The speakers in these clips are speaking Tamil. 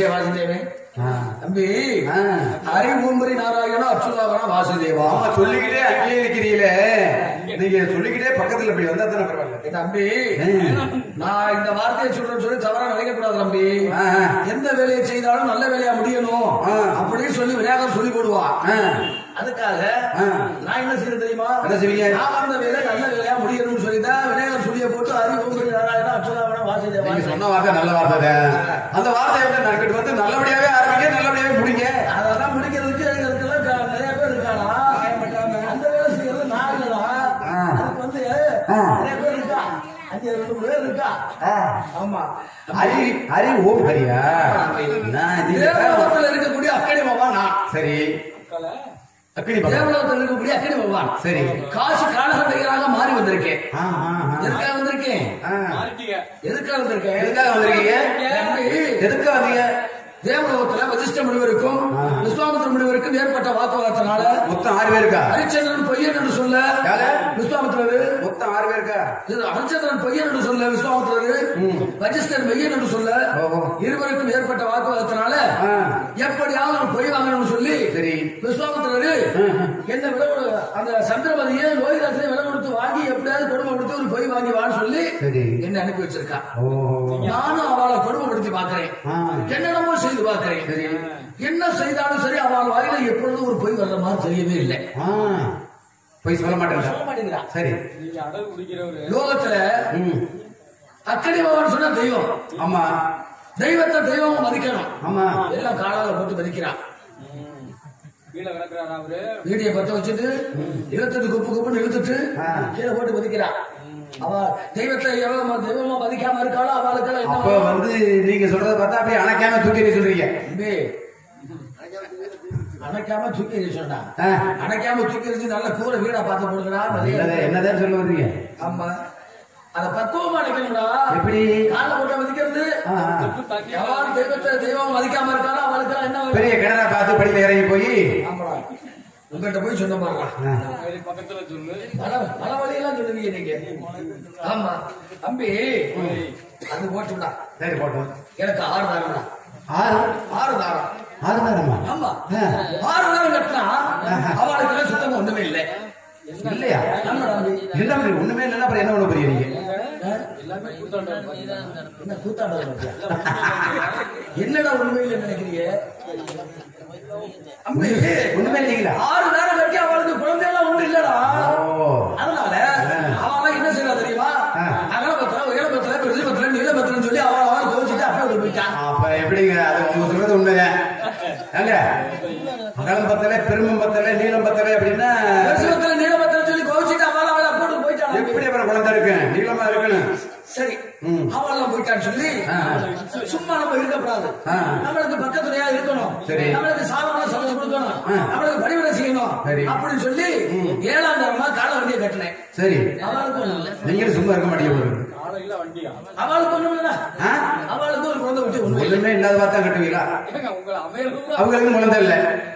விஷய வாசுதேவன் ஆ. தம்பி ஆ. ஹரி ஓம்பரி நாராயண அச்சுதாகர வாசுதேவா ஆமா சொல்லிக்கிட்டே அங்கேயே இருக்கிறீங்களே நீங்க சொல்லிக்கிட்டே பக்கத்துல இப்படி வந்தா தானே பரவாயில்ல ஏ தம்பி ஆ. நான் இந்த வார்த்தையை சொல்றேன்னு சொல்லி தவறா நினைக்க கூடாது தம்பி ஆ, ஆ. எந்த வேலையை செய்தாலும் நல்ல வேலையா முடியணும் ஆ. அப்படின்னு சொல்லி விநாயகர் சொல்லி போடுவான் ஆ. அதுக்காக ஆ. நான் என்ன செய்ய தெரியுமா என்ன செய்வீங்க? நான் வந்த வேலை நல்ல வேலையா முடியணும்னு சொல்லிதான் விநாயகர் சொல்லிய போட்டு ஹரி ஓம்பரி நாராயண அச்சுதாகர வாசுதேவா நீங்க சொன்ன வார்த்தை நல்ல வார்த்தை தான். அந்த வார்த்தையை வந்து நான் வந்து நல்லபடியாவே ஆரம்பிங்க நல்லபடியாவே முடிங்க அதெல்லாம் முடிக்கிறதுக்கு எழுதுறதுக்கெல்லாம் க- நிறைய பேர் இருக்கானா அந்த வேலை செய்யறது நான் இல்லடா ஆ. அதுக்கு வந்து ஆ. நிறைய பேர் இருக்கா அஞ்சு ரெண்டு மூணு பேர் இருக்கா ஆமா ஹரி ஹரி ஓம் ஹரியா நான் நீங்க தேவலோகத்தில் இருக்கக்கூடிய அக்கடி பகவான் நான் சரி அக்கினி பகவான். தேவலோகத்தில் இருக்கக்கூடிய அக்கடி பகவான் சரி காசு காலகட்டைகளாக மாறி வந்திருக்கேன் ஆ, ஆ, ஆ. எதுக்காக வந்திருக்கேன் ஆ. எதுக்காக வந்திருக்கேன் எதுக்காக வந்திருக்கீங்க தம்பி, எதுக்காக வந்தீங்க தேவலோகத்துல வசிஷ்ட முனிவருக்கும் ஆ. விஸ்வாமித்திர முனிவருக்கும் ஏற்பட்ட வாக்குவாதத்தினால மொத்தம் ஆறு பேருக்கா ஹரிச்சந்திரன் பொய்யன் என்று சொல்ல யாரு? விஸ்வாமித்திரரு மொத்தம் ஆறு பேருக்கா இது ஹரிச்சந்திரன் பொய்யன் என்று சொல்ல விஸ்வாமித்திரரு வசிஷ்டர் மெய்யன் என்று சொல்ல ஓஹோ. இருவருக்கும் ஏற்பட்ட வாக்குவாதத்தினால ஆ. எப்படியாவது ஒரு பொய் வாங்கணும்னு சொல்லி சரி விஸ்வாமித்திரரு என்ன விலை கொடு- அந்த சந்திரபதியை லோகிதாசனை விலை கொடுத்து வாங்கி எப்படியாவது கொடுமை கொடுத்து ஒரு பொய் வாங்கி வான்னு சொல்லி சரி. என்ன அனுப்பி வச்சிருக்கா ஓ நானும் அவளை கொடுமைப்படுத்தி பாக்குறேன் ஆ. என்னென்னமோ செய்து பாக்குறேன் சரி. என்ன செய்தாலும் சரி அவள் வாயில எப்பொழுதும் ஒரு பொய் வர்ற மாதிரி தெரியவே இல்லை ஆ போய் சொல்ல சொல்ல மாட்டேன் மாட்டேங்கிறா சரி லோகத்துல ம் அக்கடி பகவான் சொன்னா தெய்வம் ஆமா தெய்வத்தை தெய்வம் மதிக்கணும் ஆமா எல்லாம் காலால போட்டு மதிக்கிறான் கீழே கிடக்குறாரா அவரு வீடிய பத்த வச்சுட்டு இழுத்துட்டு குப்பு குப்புன்னு இழுத்துட்டு ஆ. கீழே போட்டு மதிக்கிறான் அவ தெய்வத்தை எவ்வளவு ம- தெய்வமா மதிக்காம இருக்காளோ அவளுக்கெல்லாம் அப்ப என்ன வந்து நீங்க சொல்றத பார்த்தா அப்படியே அணைக்காம தூக்கி எறிய சொல்றீங்க தம்பி, அணைக்காம தூக்கி எறிய சொன்னா ஆ. அணைக்காம தூக்கி எறிஞ்சு நல்ல கூரை வீடா பார்த்து போடுங்கடா நிறைய என்னதான் என்னதான் சொல்ல வர்றீங்க ஆமா அத பக்குவமா அணைக்கணும்டா எப்படி கால போட்ட மதிக்கிறது ஆ, ஆ. எவன் தெய்வத்தை தெய்வம் மதிக்காம இருக்கானோ அவளுக்கெல்லாம் என்ன வரும்? பெரிய கிணறா பார்த்து படியில இறங்கி போய் ஆமாடா உங்கள்கிட்ட போய் சொன்ன பாருடா ஆ. சரி, பக்கத்துல சொல்லு பல பல வழியெல்லாம் சொல்லுவீங்க நீங்க ஆமா தம்பி அது போட்டுடா சரி போட்டோம் எனக்கு ஆறு தாரம்டா ஆறு ஆறு தாரம் ஆறு தானம்மா ஆமா ஆ. ஆறு தாரம் கட்டினா அவளுக்கு சுத்தமா ஒண்ணுமே இல்லை இல்லையா ஆமா தம்பி என்ன பண்ணி ஒண்ணுமே இல்லைன்னா அப்புறம் என்ன பண்ண போறீங்க நீங்க ஆ? எல்லாமே கூத்தாண்டவர் என்ன கூத்தாண்டவர் பாத்தியா? என்னடா ஒண்ணுமே இல்லைன்னு நினைக்கிறீங்க அம்பி, ஒண்ணுமே இல்லைங்களா ஆறு நேரம் கட்டி அவளுக்கு குழந்தையெல்லாம் ஒண்ணு இல்லடா ஓ அதனால அவன் என்ன செய்யறா தெரியுமா ஆ. அகலபத்திரம் உயரபத்திரம் பெருசுபத்திரம் நீளபத்திரம் சொல்லி அவள் அவள் கோச்சிட்டு அப்படியே விட்டு போயிட்டான் அப்ப எப்படிங்க அது உங்க சொல்றது உண்மைதான் ஏங்க அகலம் பத்தல பெருமம் பத்தல நீளம் பத்தல அப்படின்னா பெருசுபத்திரம் நீளபத்திரம் சொல்லி கோச்சிட்டு அவள் அவளை போட்டு போயிட்டான் எப்படி அப்புறம் குழந்தை இருக்கு நீளமா இருக்கணும் சரி ம். அவள் போயிட்டான்னு சொல்லி ஆ. சும்மா நம்ம இருக்கக்கூடாது ஆ. நம்மளுக்கு பக்கத்துலயா இருக்கணும் சரி. நம்மளுக்கு சாதமான சமைச்சு கொடுக்கணும் ஆ. நம்மளுக்கு பணிவிடை செய்யணும் சரி. அப்படின்னு சொல்லி ஏழாம் தரமா கால வண்டியை கட்டினேன் சரி அவளுக்கு ஒண்ணும் இல்லை நீங்களும் சும்மா இருக்க மாட்டீங்க போல இருக்கு. காலையில வண்டியா அவளுக்கு ஒண்ணும் இல்லை ஆ? அவளுக்கு ஒரு குழந்தை விட்டு ஒண்ணும் இல்லை ஒண்ணுமே இல்லாத பார்த்தா கட்டுவீங்களா ஏங்க உங்களை அமையறது அவங்களுக்கு குழந்தை இல்ல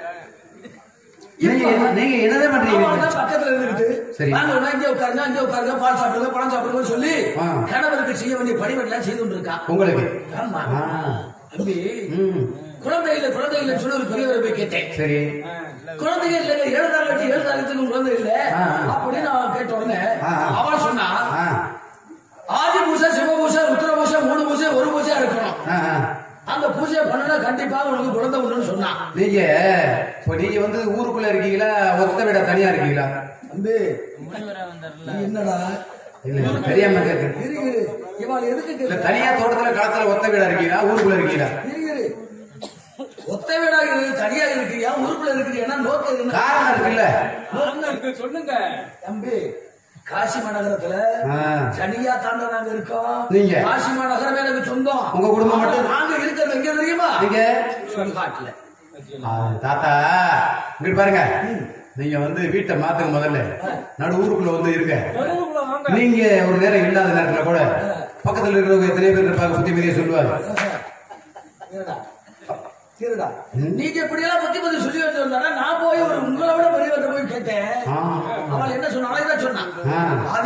நீங்க என்ன- நீங்க என்னதான் பண்றீங்க அவள் தான் பக்கத்துல இருந்துகிட்டு சரி. வாங்க வேணா இங்கே உட்காருங்க அங்கே உட்காருங்க பால் சாப்பிடுங்க பழம் சாப்பிடுங்கன்னு சொல்லி ஆ. கணவருக்கு செய்ய வேண்டிய பணிவெல்லாம் செய்து கொண்டிருக்கா உங்களுக்கு ஆமா ஆ. தம்பி ம் குழந்தை இல்லை குழந்தை இல்லைன்னு சொல்லி ஒரு பெரியவரை போய் கேட்டேன் சரி குழந்தைங்க இல்லைங்க ஏழு நாள் கட்டி ஏழு நாளுக்கு குழந்தை இல்ல ஆ. அப்படின்னு அவன் கேட்ட உடனே ஆ, ஆ. அவன் சொன்னா ஆ ஆதி பூசை சிவ பூசை ருத்ர பூசை மூணு பூசை ஒரு பூசையா இருக்கணும் ஆ, ஆ. அந்த பூஜையை பண்ணுனா கண்டிப்பா உனக்கு குழந்தை உண்டுன்னு சொன்னான் நீங்க இப்போ நீங்க வந்து ஊருக்குள்ள இருக்கீங்களா ஒத்த வீடா தனியா இருக்கீங்களா தம்பி நீ என்னடா இல்ல இல்ல, தெரியாம கேட்கு இரு இரு. இவன் எதுக்கு இல்ல கேட்க தனியா தோட்டத்துல களத்துல ஒத்த வீடா இருக்கீங்களா ஊருக்குள்ள இருக்கீங்களா இரு இரு. ஒத்த வீடா இரு தனியா இருக்கிறியா ஊருக்குள்ள இருக்கிறியா நோக்கம் என்ன காரணம் இருக்குல்ல என்ன இருக்கு சொல்லுங்க தம்பி காசி மாநகரத்துல ஆ. தனியா தாண்ட நாங்க இருக்கோம் நீங்க? காசி மாநகரம் எனக்கு சொந்தம் உங்க குடும்பம் மட்டும்? நாங்க இருக்கிறது எங்க தெரியுமா நீங்க சுடுகாட்டுல ஆ, தாத்தா இங்கிட்டு பாருங்க நீங்க வந்து வீட்டை மாத்துங்க முதல்ல நடு ஊருக்குள்ள வந்து இருங்க தெருவுக்குள்ள வாங்க நீங்க ஒரு நேரம் இல்லாத நேரத்துல கூட பக்கத்துல இருக்கிறவங்க எத்தனை பேர் இருப்பாங்க புத்தி மீதியை சொல்லுவாங்க இருடா. இருடா. நீங்க இப்படியெல்லாம் புத்தி பத்தி சொல்லி வந்திருந்தா நான் போய் ஒரு உங்களை விட பெரியவர்கிட்ட போய் கேட்டேன் ஆ. அவள் என்ன சொன்னா அவன் என்ன சொன்னான் ஆ. ஆதி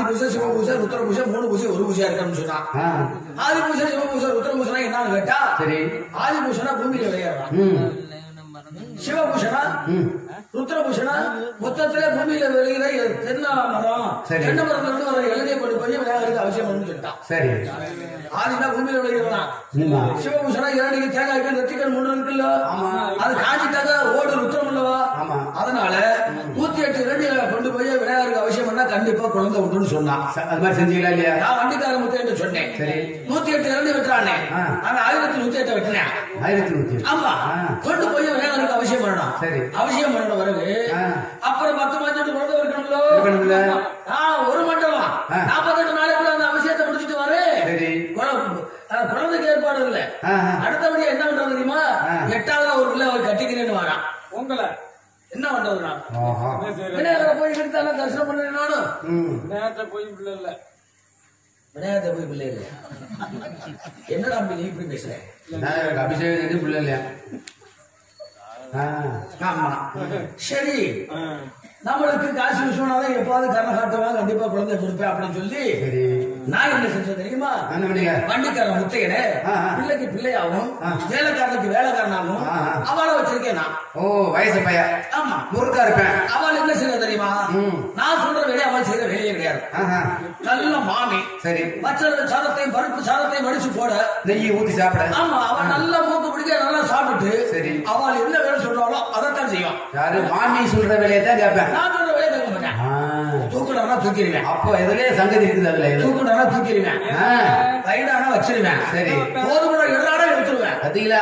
பூசை சிவ பூசை ருத்ர பூசை மூணு பூசை ஒரு பூசையா இருக்கணும்னு சொன்னான் ஆ, ஆதி பூசை சிவ பூசை ருத்ர பூசனா என்னன்னு கேட்டா சரி ஆதி பூசனா பூமியில விளையாடுறான் ம் சிவபூஷணா ம் ருத்ரபூஷணா மொத்தத்துல பூமியில விளைகிற தென்னை மரம் சரி. தென்னை மரத்துல இருந்து வர இலங்கை கொண்டு போய் விளையாடுறதுக்கு அவசியம் வரும்னு சொல்லிட்டான் சரி ஆதிதான் பூமியில விளைகிறதான் ம். சிவபூஷணா இரண்டு தேங்காய் நெத்திக்கல் மூணு இருக்குல்ல ஆமா. அது காஞ்சிட்டாக ஓடு ருத்ரம் அல்லவா ஆமா. அதனால நூத்தி எட்டு இரண்டிகளை கொண்டு போய் விளையாடுறதுக்கு அவசியம் பண்ணா கண்டிப்பா குழந்தை உண்டுன்னு சொன்னான் ச- அது மாதிரி செஞ்சீங்களா இல்லையா நான் வண்டிக்கார முத்தையன்னு சொன்னேன் சரி. நூத்தி எட்டு இரண்டு வெட்டுறானே ஆ. நாங்க ஆயிரத்தி நூத்தி எட்டு வெட்டினேன் ஆயிரத்தி நூத்தி ஆமா ஆ. கொண்டு போய் விளையாடுறதுக்கு அவசியம் பண்ணணும் சரி. அவசியம் பண்ண பிறகு ஆ. அப்புறம் பத்து மாசத்துக்கு குழந்தை இருக்கணும்ல இருக்கணும்ல. ஆ, ஒரு மண்டலம் ஆ. நாற்பத்தெட்டு நாளைக்குள்ள அந்த அவசியத்தை முடிச்சிட்டு வரு சரி. குழந்தை- ஆ, குழந்தைக்கு ஏற்பாடு இல்ல ஆ. அடுத்தபடியா என்ன பண்றது தெரியுமா ஆ. எட்டாவது ஒரு பிள்ளை அவர் கட்டிக்கிறேன்னு வரான் உங்களை என்ன பண்றது நான் ஆஹா என்ன செய்யறது? விநாயகரை போய் எடுத்தாலும் தரிசனம் பண்ண நானும் ம் நேரத்தை போய் பிள்ளை இல்ல விநாயகத்தை போய் பிள்ளை இல்லை என்னடா அப்படி நீ இப்படி பேசுற நான் அபிஷேகம் செஞ்சு பிள்ளை இல்லையா ஆ ஆமா சரி நம்மளுக்கு காசு விஸ்வநாதன் எப்பாவது கரண காட்டுவேன் கண்டிப்பா குழந்தை கொடுப்பேன் அப்படின்னு சொல்லி சரி நான் என்ன செஞ்சேன் தெரியுமா என்ன பண்ணீங்க வண்டிக்காரன் முத்தையனே ஆ, ஆ. பிள்ளைக்கு பிள்ளையாகவும் ஆ. வேலைக்காரனுக்கு வேலைக்காரனாகவும் ஆ, ஆ. அவளை வச்சிருக்கேன் நான் ஓ வயசு பையன் ஆமா முறுக்கா இருப்பேன் அவள் என்ன செய்ய தெரியுமா ம். நான் சொல்ற வேலையை அவள் செய்யற வேலையே கிடையாது ஆஹா நல்ல மாமி சரி பச்சை சாதத்தையும் பருப்பு சாதத்தையும் வடிச்சு போட நெய் ஊத்தி சாப்பிட ஆமா அவன் நல்லா மூக்கு பிடிக்க நல்லா சாப்பிட்டு சரி. அவள் என்ன வேலை சொல்றாளோ அதைத்தான் செய்வான் யாரு மாமி சொல்ற வேலையை தான் கேட்பேன் நான் சொல்ற வேலையை கேட்க மாட்டேன் ஆ. தூக்குடானா தூக்கிடுவேன் அப்போ எதுலயே சங்கதி இருக்குது அதுல எது தூக்குடானா தூக்கிடுவேன் ஆ, ரைடானா வச்சிருவேன் சரி போதுமான எல்லாடா எடுத்துருவேன் பாத்தீங்களா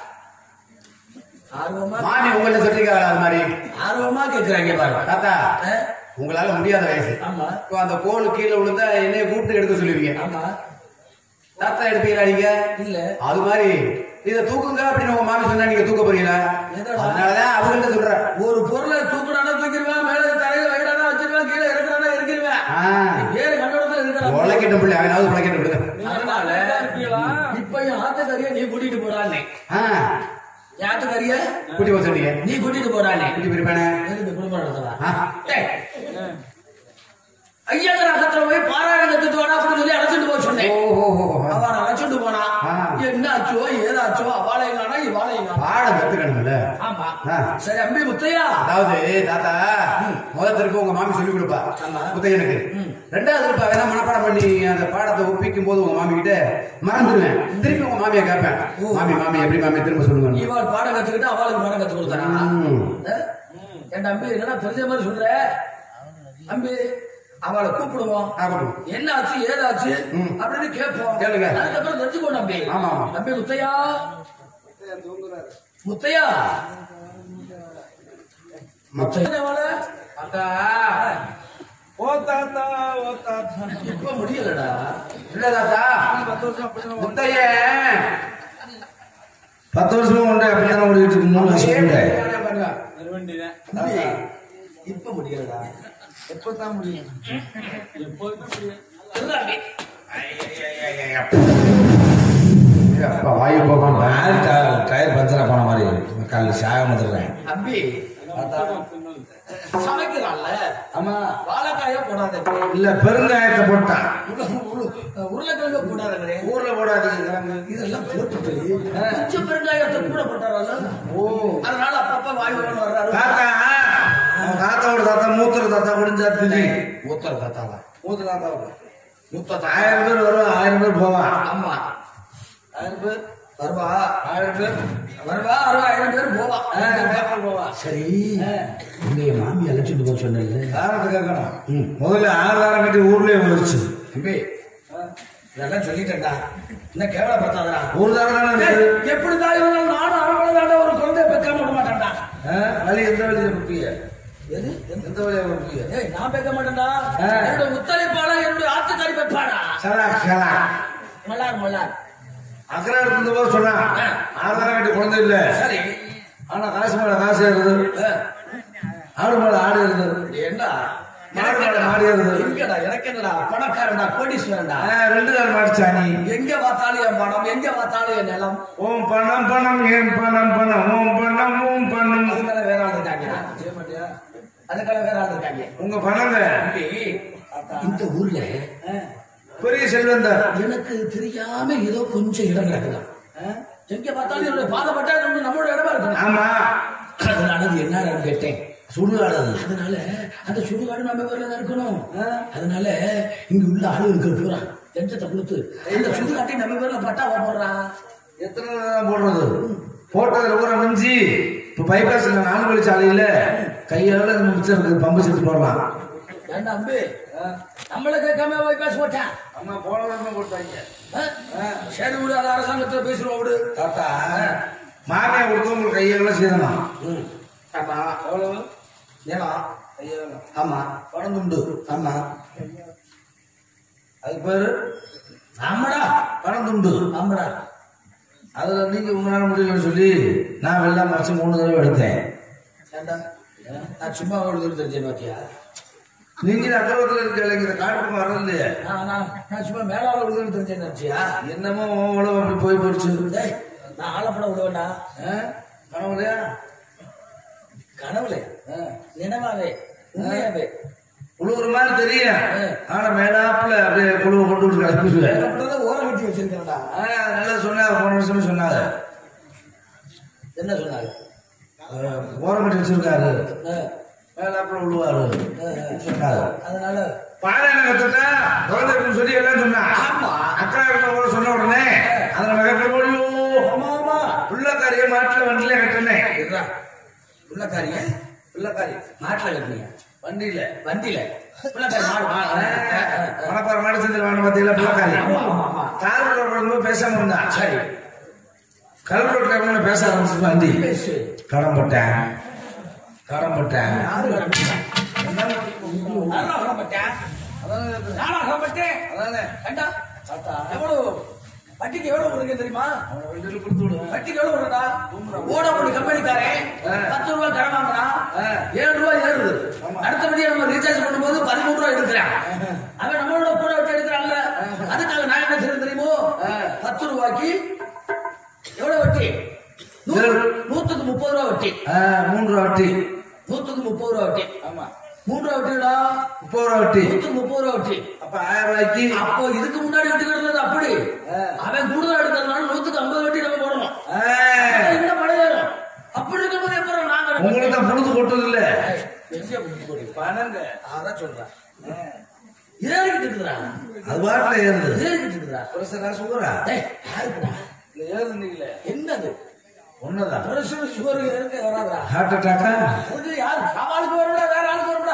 ஆர்வமா மாமி உங்கள்ட்ட சொல்லிருக்காங்களா அது மாதிரி ஆர்வமா கேக்குறாங்க பாருங்க தாத்தா ஆ? உங்களால முடியாத வயசு ஆமா இப்போ அந்த கோல் கீழே விழுந்தா என்னைய கூப்பிட்டு எடுக்க சொல்லுவீங்க ஆமா தாத்தா எடுப்பீங்களா நீங்க இல்ல அது மாதிரி இத தூக்குங்க அப்படின்னு உங்க மாமி சொன்னா நீங்க தூக்க போறீங்களா எதடா? அதனாலதான் அவங்கள்ட்ட சொல்றேன் ஒரு பொருளை தூக்குடானா தூக்கிடுவேன் மேல தரையில வைடானா வச்சிருவேன் கீழே இறக்குறானா இறக்கிடுவேன் ஆ. வேறு கண்ணோடத்துல இருக்கிற உழைக்கட்டும் பிள்ளை அவனாவது உழைக்கட்டும் விடுங்க அதனால இருப்பீங்களா இப்ப என் ஆத்துக்கறிய நீ கூட்டிட்டு போறானே ஆ, என் ஆத்துக்கறிய கூட்டி போக சொன்னீங்க நீ கூட்டிட்டு போறானே கூட்டி போயிருப்பானே எதுக்கு குடும்பம் நடத்தவா ஆ. டேய், ஐயங்கர் அகத்துல போய் பாராயணம் கத்துட்டு வாடா அப்படின்னு சொல்லி அழைச்சிட்டு போக சொன்னேன் ஓ, ஓ, ஓ, ஓ. அவன் அழைச்சிட்டு போனா ஆ. என்னாச்சோ ஏதாச்சோ அவாளையும் காணா இவாளையும் காணா பாடம் கத்துக்கணும்ல ஆமா ஆ. சரி அம்பி முத்தையா அதாவது தாத்தா முதல் திருப்பி உங்க மாமி சொல்லி கொடுப்பா ஆமா. புத்தையனுக்கு ரெண்டாவது திருப்ப வேணா மனப்பாடம் பண்ணி அந்த பாடத்தை ஒப்பிக்கும் போது உங்க மாமி கிட்ட மறந்துடுவேன் திருப்பி உங்க மாமியை கேட்பேன் மாமி மாமி எப்படி மாமி திரும்ப சொல்லுங்க இவாள் பாடம் கத்துக்கிட்டு அவளுக்கு பாடம் கத்து கொடுத்தானா ம். என் அம்பி என்னடா தெரிஞ்ச மாதிரி சொல்ற அம்பி அவளை கூப்பிடுவோம் ஆகட்டும். என்னாச்சு ஏதாச்சு ம். அப்படின்னு கேட்போம் கேளுங்க. அதுக்கப்புறம் தெரிஞ்சுக்கோ நம்பி ஆமா, ஆமா. நம்பி முத்தையா முத்தையா முத்தையா அவளை? ஓ தாத்தா ஓ தாத்தா இப்ப முடியலடா இல்ல தாத்தா பத்து வருஷம் அப்படிதான் முத்தைய பத்து வருஷமா உண்டு அப்படியே ஓடிட்டு இருக்கு மூணு வருஷம் உண்டு பாருங்க வர வேண்டியதான் தம்பி, இப்ப முடியலடா எப்பதான் முடியும் எப்போதுமே முடியும் சொல்றாங்க. அப்பா, வாயு போகாம நான் டய- டயர் பஞ்சரா போன மாதிரி காலையில் சாயம் வந்துடுறேன் அம்பி சமைக்கிறான்ல ஆமா வாழைக்காய போடாத இல்ல பெருங்காயத்தை போட்டான் உருளைக்கிழங்கு போடாதே ஊர்ல போடாதீங்க இதெல்லாம் போட்டுட்டு கொஞ்சம் பெருங்காயத்தை கூட போட்டாரல்ல ஓ அதனால அப்பப்ப வாய் வரணும் வர்றாரு தாத்தா அவன் தாத்தாவோட தாத்தா மூத்தர் தாத்தா முடிஞ்சா திதி மூத்தர தாத்தாவா மூத்த தாத்தாவோட மூத்த ஆயிரம் பேர் வருவா ஆயிரம் பேர் போவா ஆமா ஆயிரம் பேர் வருவா ஆயிரம் பேர் வருவா வருவா ஆயிரம் பேர் போவா ஆயிரம் பேர் போவா சரி உங்க மாமி அழைச்சிட்டு போக சொன்னல தாரத்தை கேட்கணும் முதல்ல ஆறு தாரம் கட்டி ஊர்லயே வந்துருச்சு தம்பி இதெல்லாம் சொல்லிட்டேன்டா என்ன கேவலப்படுத்தாதடா ஒரு தாரம் தானே ஏய், இருக்குது. எப்படி தாய் வந்தாலும் நானும் அரவணை தாண்டா ஒரு குழந்தைய பெக்காம விட மாட்டேன்டா ஆ, வழி எந்த வழியில கொடுப்பீங்க எது எந்த வழியில கொடுப்பீங்க ஏய் நான் பெக்க மாட்டேன்டா ஆ. என்னோட உத்தரைப்பாளா என்னுடைய ஆத்துக்காரி பெப்பாடா சரா சரா மல்லார் மல்லார் அக்கறை இருந்த போது சொன்னான் ஆறு தாரம் கட்டி குழந்தை இல்ல சரி ஆனா காசு மேல காசு ஏறுது ஆ, ஆடு மேல ஆடு ஏறுது ஏண்டா மாடு மேல மாடு ஏறுது எங்கடா எனக்கு என்னடா பணக்காரன்டா கோடீஸ்வரன்டா ஆ, ரெண்டு கால் மாடிச்சா நீ எங்க பார்த்தாலும் என் பணம் எங்க பார்த்தாலும் என் நிலம் ஓம் பணம் பணம் ஏன் பணம் பணம் ஓம் பணம் ஓம் பணம் அதுக்கான வேற ஆள் இருக்காங்க அதுக்கான வேற ஆள் இருக்காங்க உங்க பணங்க தம்பி, இந்த ஊர்ல பெரிய செல்வந்தர் எனக்கு தெரியாம ஏதோ கொஞ்சம் இடம் கிடக்குதான் எங்க பார்த்தாலும் என்னுடைய பாதப்பட்டா நம்ம நம்மளோட இடமா இருக்கணும் ஆமா அதனால அது என்ன கேட்டேன் சுடுகாடு அது. அதனால அந்த சுடுகாடு நம்ம பேர்ல தான் இருக்கணும் அதனால இங்க உள்ள ஆளுகளுக்கு பூரா லஞ்சத்தை கொடுத்து அந்த சுடுகாட்டை நம்ம பேர்ல பட்டாவா போடுறா எத்தனை தான் போடுறது போட்டதுல ஊரை மிஞ்சி இப்ப பைபாஸ்ல நாலு வழி சாலையில கையால நம்ம மிச்சம் இருக்குது பம்பு செட்டு போடலாம் ஏண்டா அம்பு நம்மள கேட்காம போய் பேச மாட்டான் அம்மா போன வருஷம் கொடுத்தாங்க சரி விடு அது அரசாங்கத்துல பேசுறோம் விடு தாத்தா மாமியா கொடுத்து உங்களுக்கு கையால செய்யணும் ஆமா எவ்வளவு ஏன்னா ஐயா ஆமா பணம் துண்டு ஆமா அதுக்கு பேரு ஆமாடா பணம் துண்டு ஆமாடா அதுல நீங்க உங்களால முடியலன்னு சொல்லி நான் வெள்ளம் மறைச்சு மூணு தடவை எடுத்தேன் ஏண்டா நான் சும்மா விழுது தெரிஞ்சேன் பாத்தியா நீங்க அக்கறத்துல இருக்க இந்த காட்டுக்கு வர்றது இல்லையே நான் நான் நான் சும்மா மேலால விழுது தெரிஞ்சேன் நினைச்சியா என்னமோ உன் உழவு அப்படி போய் போயிடுச்சு டேய், நான் ஆலப்பட விடுவேண்டா ஆ? கனவுலையா கனவுல நினைவாவே உண்மையாவே உழுவுற மாதிரி தெரியும் ஆனா மேலாப்புல அப்படியே குழுவை கொண்டு விட்டு கிளம்பிடுவேன் அப்படிதான் ஓரம் கட்டி வச்சிருக்கேன்டா ஆனா நல்லா சொன்னாங்க போன வருஷம் சொன்னாங்க என்ன சொன்னாங்க அஹ், ஓரம் கட்டி வச்சிருக்காரு ஆ, மேலாப்புல விழுவாரு ஆ, ஆ. சொன்னாங்க அதனால பாராயண கத்துட்டா குழந்தை இருக்குன்னு சொல்லி எல்லாம் சொன்னா ஆமா. அக்கா இருக்க கூட சொன்ன உடனே அதுல கட்ட முடியும் ஆமா ஆமா புள்ளக்காரிய மாட்டுல வண்டியில கட்டினேன் இருடா. உள்ளக்காரிங்க புள்ளக்காரி மாட்டுல கட்டினீங்க வண்டியில வண்டியில உள்ளக்காரி மாடு மா- ஆ, ஆ, ஆ, ஆ. மணப்பாறை மாடு செஞ்சு வாங்க பாத்தீங்களா புள்ளக்காரி ஆமா, ஆமா, ஆமா. கார் ரோட்ல வரும்போது பேசாம இருந்தா சரி கல் ரோட்ல வந்து பேச ஆரம்பிச்சு வண்டி பேசு கடன் போட்டேன் கடன் போட்டேன் யாரு வரமாட்டா? யாரா வரமாட்டா? நானா வரமாட்டேன்? அதானே ஏண்டா? எவ்வளவு வட்டிக்கு எவ்வளவு கொடுக்க தெரியுமா வட்டிக்கு எவ்வளவு கொடுக்கா ஓடப்படி கம்பெனிக்காரன் பத்து ரூபாய் கடன் வாங்குறான் ஏழு ரூபாய் ஏறுது அடுத்தபடியா நம்ம ரீசார்ஜ் பண்ணும்போது பதிமூணு ரூபாய் எடுக்கிறான் அவன் நம்மளோட கூட வட்டி எடுக்கிறான்ல அதுக்காக நான் என்ன செய்யறது தெரியுமோ பத்து ரூபாய்க்கு எவ்வளவு வட்டி நூறு- நூத்துக்கு முப்பது ரூபாய் வட்டி ஆ, மூன்று ரூபா வட்டி நூத்துக்கு முப்பது ரூபா வட்டி ஆமா மூணு ரூபா வட்டிடா முப்பது ரூபா வட்டி நூத்துக்கு முப்பது ரூபா வட்டி அப்ப ஆயிரம் ரூபாய்க்கு அப்போ இதுக்கு முன்னாடி வட்டி கிடந்தது அப்படி அவன் கூடுதல் எடுக்கிறதுனால நூத்துக்கு ஐம்பது வட்டி நம்ம போடணும் ஆ, என்ன படையேறும் அப்படி இருக்கும்போது எப்பறம் நாங்க உங்களுக்கு தான் பொழுது கொட்டது இல்ல எங்க புத்தி போடு? பணங்க அதான் சொல்றேன் ஏறிக்கிட்டு இருக்குடா அது பாட்டுல ஏறுது ஏறிக்கிட்டு இருக்குடா பிரஷரா சுகரா டேய் யாருக்குடா இல்ல ஏறுனீங்களே என்னது ஒண்ணுதான் பிரஷர் சுகர் இருக்க வராதுடா ஹார்ட் அட்டாக்கா அதுக்கு யாரு ஆளுக்கு வரும்டா வேற ஆளுக்கு வரும்டா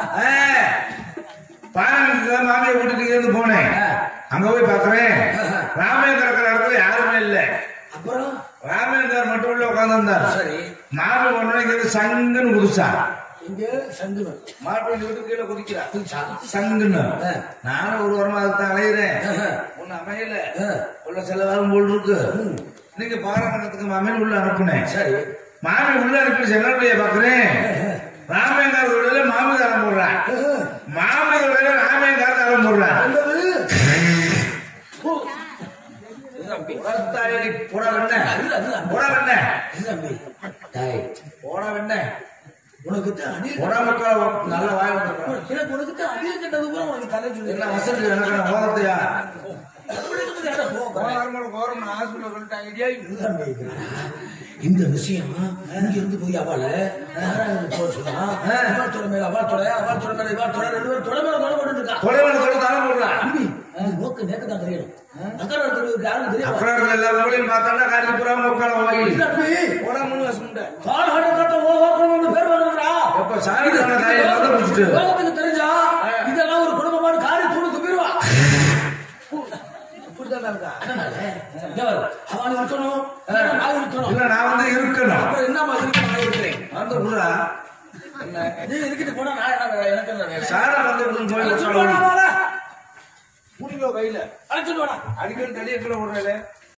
பாருங்க மாமியை வீட்டுக்கு இருந்து போனேன் அங்க போய் பாக்குறேன் ராமையன் கிடக்கிற இடத்துல யாருமே இல்ல அப்புறம் ராமேந்திரர் மட்டும் உள்ள உட்கார்ந்து சரி மாமி ஒன்றைக்கு சங்குன்னு குதிச்சா இங்க சங்குவன் மாட்டு வண்டி விட்டு கீழே குதிக்கிறா புரிச்சா? சங்குன்னு ஆ. நானும் ஒரு வாரமா அதுதான் அலையிறேன் ஆஹா. ஒண்ணு அமையல ஆ. உள்ள செலவாகும் போல் இருக்கு நீங்க பாராயணத்துக்கு மாமியை உள்ள அனுப்புனேன் சரி மாமி உள்ள அனுப்பி செல்லப்படிய பாக்குறேன் ராமேந்தார் தொழில மாமி தரம் போடுறான் மாமி தொழில ராமேந்தார் தரம் போடுறான் என்னது ஓ. இது தம்பி. புறத்தாயடி புற வெண்ண இல்ல, இல்ல. புற வெண்ண இது தம்பி. டேய், புற வெண்ண உனக்கு தான் அடி புற மக்கள் நல்ல வாய் வந்துடுறான் எனக்கு உனக்கு தான் அடி கட்டது கூட உனக்கு தலை சொல்லி என்ன வசதி எனக்கு என்ன ஓதத்தையா அப்படி இருக்குது இடம் போ, போன போறேன். வாரம் கவர்மெண்ட் ஹாஸ்பிட்டல் சொல்லிட்டாங்க ஐடியா இது தம்பி. இந்த விஷயம் இங்க இருந்து போய் அவளை நாராயணன் போக சொன்னா அவள் துறை மேல அவள் துறை அவள் துறை மேல இவள் துறை ரெண்டு பேரும் துறை மேல துறை போட்டு இருக்கா தொலைவன தொலை தரம் போடுறான் தம்பி இது நோக்கு நேக்கு தான் தெரியணும் நகரத்துக்கு யாரும் தெரியும் அப்புறம் எல்லா ஊரையும் பார்த்தா காட்டி புறா முக்கால வாங்கி தம்பி போன மூணு வருஷம் உண்டு கால் ஹண்டத்தை ஓஹோன்னு பேர் வருதுடா எப்ப சாமி தான தாயை வந்து முடிச்சுட்டு உலகத்துக்கு தெரிஞ்சா இதெல்லாம் ஒரு குடும்பமான காரி தூணு துப்பிடுவா இப்படிதான் இருக்கா அதனால இங்க பாரு, அவன் இருக்கணும் நான் இருக்கணும் இல்ல நான் வந்து இருக்கணும் அப்புறம் என்னமா இருக்கு நான் இருக்கிறேன் வந்து விடுறா நீ இருக்கிட்டு போனா நான் என்ன வேலை? எனக்கு என்ன வேலை சாரா வந்து விடுன்னு போய் அழைச்சிட்டு உட்கார வாடா, வாடா. முடிக்கோ கையில அழைச்சிட்டு வாடா அடிக்கடி தடியை கீழே விடுறேன்